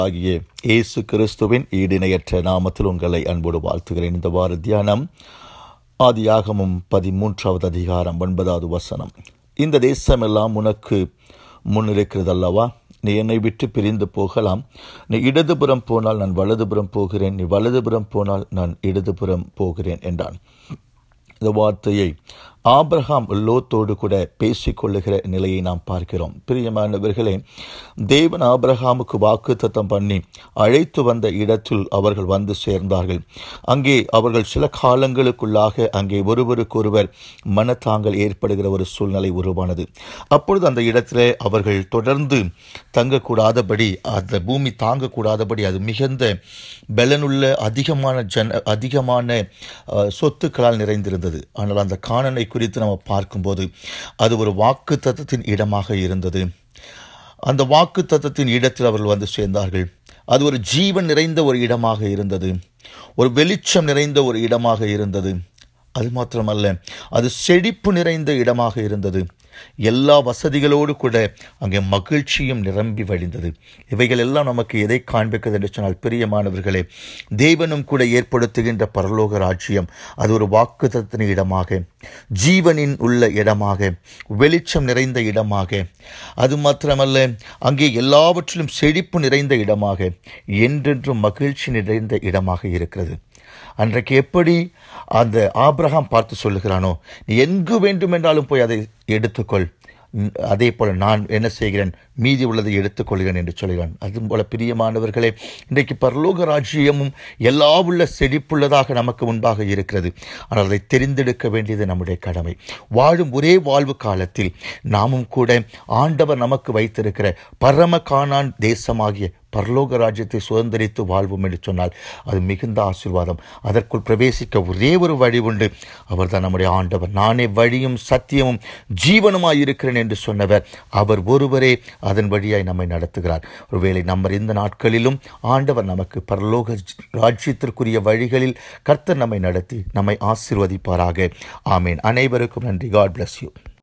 ஆகிய இயேசு கிறிஸ்துவின் ஈடிணையற்ற நாமத்தில் உங்களை அன்போடு வாழ்த்துகிறேன் இந்த வார தியானம் ஆதியாகமும் பதிமூன்றாவது அதிகாரம் ஒன்பதாவது வசனம் இந்த தேசமெல்லாம் உனக்கு முன்னிருக்கிறது அல்லவா நீ என்னை விட்டு பிரிந்து போகலாம் நீ இடதுபுறம் போனால் நான் வலதுபுறம் போகிறேன் நீ வலதுபுறம் போனால் நான் இடதுபுறம் போகிறேன் என்றான் இந்த வார்த்தையை ஆபிரகாம் லோத்தோடு கூட பேசிக்கொள்ளுகிற நிலையை நாம் பார்க்கிறோம் பிரியமானவர்களே தேவன் ஆபிரகாமுக்கு வாக்கு தத்தம் பண்ணி அழைத்து வந்த இடத்தில் அவர்கள் வந்து சேர்ந்தார்கள் அங்கே அவர்கள் சில காலங்களுக்குள்ளாக அங்கே ஒருவருக்கொருவர் மனத்தாங்கல் ஏற்படுகிற ஒரு சூழ்நிலை உருவானது அப்பொழுது அந்த இடத்திலே அவர்கள் தொடர்ந்து தங்கக்கூடாதபடி அந்த பூமி தாங்கக்கூடாதபடி அது மிகுந்த பலனுள்ள அதிகமான ஜன அதிகமான அஹ், சொத்துக்களால் நிறைந்திருந்தது ஆனால் அந்த காணனை குறித்து நம்ம பார்க்கும்போது அது ஒரு வாக்கு தத்தத்தின் இடமாக இருந்தது அந்த வாக்கு தத்தத்தின் இடத்தில் அவர்கள் வந்து சேர்ந்தார்கள் அது ஒரு ஜீவன் நிறைந்த ஒரு இடமாக இருந்தது ஒரு வெளிச்சம் நிறைந்த ஒரு இடமாக இருந்தது அது மாத்திரமல்ல அது செழிப்பு நிறைந்த இடமாக இருந்தது எல்லா வசதிகளோடு கூட அங்கே மகிழ்ச்சியும் நிரம்பி வழிந்தது இவைகள் எல்லாம் நமக்கு எதை காண்பிக்கிறது என்று சொன்னால் பிரியமானவர்களே தேவனும் கூட ஏற்படுத்துகின்ற பரலோக ராஜ்யம் அது ஒரு வாக்குத்தத்தின் இடமாக ஜீவனின் உள்ள இடமாக வெளிச்சம் நிறைந்த இடமாக அது மாத்திரமல்ல அங்கே எல்லாவற்றிலும் செழிப்பு நிறைந்த இடமாக என்றென்றும் மகிழ்ச்சி நிறைந்த இடமாக இருக்கிறது அன்றைக்கு எப்படி அந்த ஆபிரகாம் பார்த்து சொல்லுகிறானோ நீ எங்கு வேண்டுமென்றாலும் போய் அதை எடுத்துக்கொள் ம், அதே போல நான் என்ன செய்கிறேன் மீதி உள்ளதை எடுத்துக்கொள்கிறேன் என்று சொல்கிறான் அது போல பிரியமானவர்களே இன்றைக்கு பரலோக ராஜ்யமும் எல்லா உள்ள செழிப்புள்ளதாக நமக்கு முன்பாக இருக்கிறது ஆனால் அதை தெரிந்தெடுக்க வேண்டியது நம்முடைய கடமை வாழும் ஒரே வாழ்வு காலத்தில் நாமும் கூட ஆண்டவர் நமக்கு வைத்திருக்கிற பரம காணான் தேசமாகிய பரலோக ராஜ்யத்தை சுதந்திரித்து வாழ்வோம் என்று சொன்னால் அது மிகுந்த ஆசீர்வாதம் அதற்குள் பிரவேசிக்க ஒரே ஒரு வழி உண்டு அவர்தான் நம்முடைய ஆண்டவர் நானே வழியும் சத்தியமும் ஜீவனுமாய் இருக்கிறேன் என்று சொன்னவர் அவர் ஒருவரே அதன் வழியாய் நம்மை நடத்துகிறார் ஒருவேளை நம்ம இந்த நாட்களிலும் ஆண்டவர் நமக்கு பரலோக ராஜ்யத்திற்குரிய வழிகளில் கர்த்தர் நம்மை நடத்தி நம்மை ஆசீர்வதிப்பாராக ஆமேன் அனைவருக்கும் நன்றி காட் bless யூ